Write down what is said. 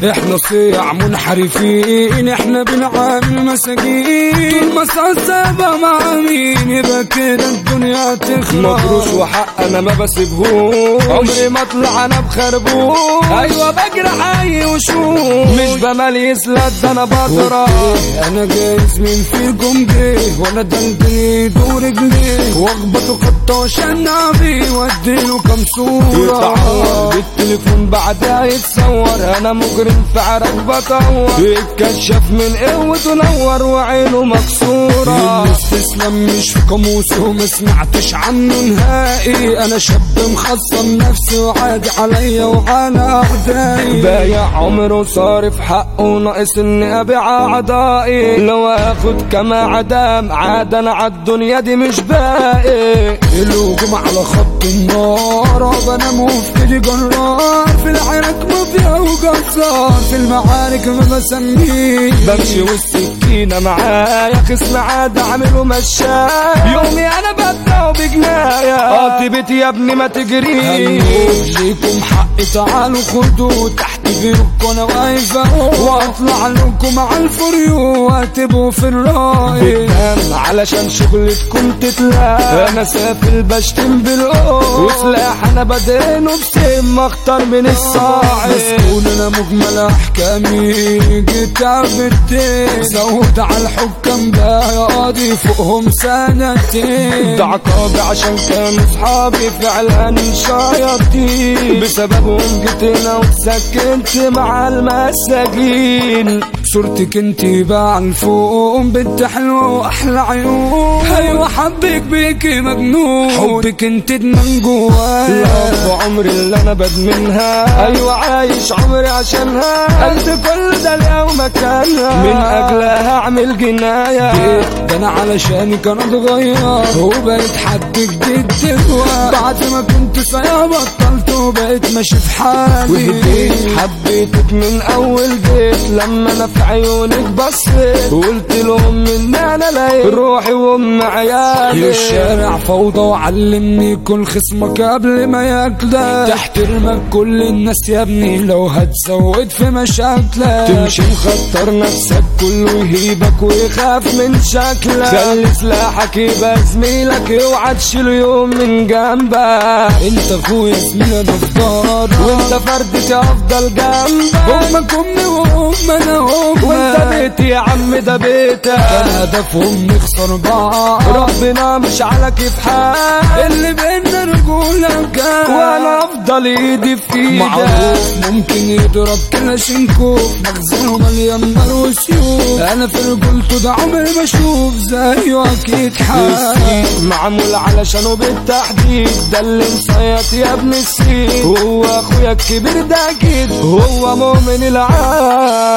احنا صيع منحرفين احنا بنعامل مساجين طول ما سابة مع مين يبقى كده الدنيا تخلص مجروش وحق انا ما بسيبهوش عمري ما اطلع انا بخربوش ايوه بجري حي وشوش مش بماليس لا ده انا بضرب انا جايز مين فيكم جه وانا دندني دور رجليه واخبطه خطه عشان نعبي واديله كام صوره يتعور بالتليفون بعدها يتصور انا مجرم في عرق بطور يتكشف من قوته نور وعينه مكسوره الاستسلام مش في قاموسي وما سمعتش عنه نهائي انا شاب مخصم نفسي وعادي عليا وعلى اعدائي بايع عمره صارف حقه ناقص اني ابيع اعضائي لو اخد كما عدام عاد انا عالدنيا دي مش باقي الهجوم على خط النار بنام وفي ايدي جرار في العراك مافيا وجزار في المعارك ما بسميه بمشي والسكينة معايا خصم عاد اعمله مشاي يومي انا ببدأ بجناية قاطبت يا ابني ما تجريش هنقول ليكم حق تعالوا خدوا تحت بيركوا انا واقف اهو واطلع لكم على الفريو واتبوا في الراي بتنام علشان شغلتكم تتلاقى انا سافل بشتم بالقوة وسلاح انا بدينه بسم اخطر من الصاعد مسؤول انا مجمل احكامي جيت عبدتين زود على الحكام ده يا قاضي فوقهم سنتين ده عقابي عشان كانوا صحابي فعلا شياطين بسببهم جيت هنا واتسكنت مع المساجين صورتك انتي بقى الفوق بنت حلوة واحلى عيون ايوه حبك بيكي مجنون حبك انت ادمان جوايا لف عمري اللي انا بدمنها ايوه عايش عمري عشانها قلت كل ده اليوم مكانها من اجلها اعمل جنايه ده انا علشانك انا اتغير وبقيت حد جديد دلوقتي بعد ما كنت سايق بطلت وبقيت ماشي في حالي وهديت حبيتك من اول بيت لما انا في عيونك بصيت وقلت لهم ان انا لقيت روحي وام عيالي الشارع فوضى وعلمني كل خصمك قبل ما ياكلك تحترمك كل الناس يا ابني لو هتزود في مشاكلك تمشي مخطر نفسك كله يهيبك ويخاف من شكلك خلي سلاحك يبقى زميلك اوعى تشيل يوم من جنبك انت اخويا زميلي انا في ظهرك وانت فردتي افضل جنبك امك امي وام انا امك وانت بيتي يا عم ده بيتك كان هدفهم نخسر بعض ربنا مش على كيف حال اللي بينا رجولة كان وانا افضل ايدي في ايدك معروف ممكن يضرب كلاشينكوف مخزنه مليان نار وسيوف انا في رجولته ده عمري ما اشوف زيه اكيد حال السيف معمول علشانه بالتحديد ده اللي مصيط يا ابن السيف هو اخويا الكبير ده اكيد هو مؤمن العام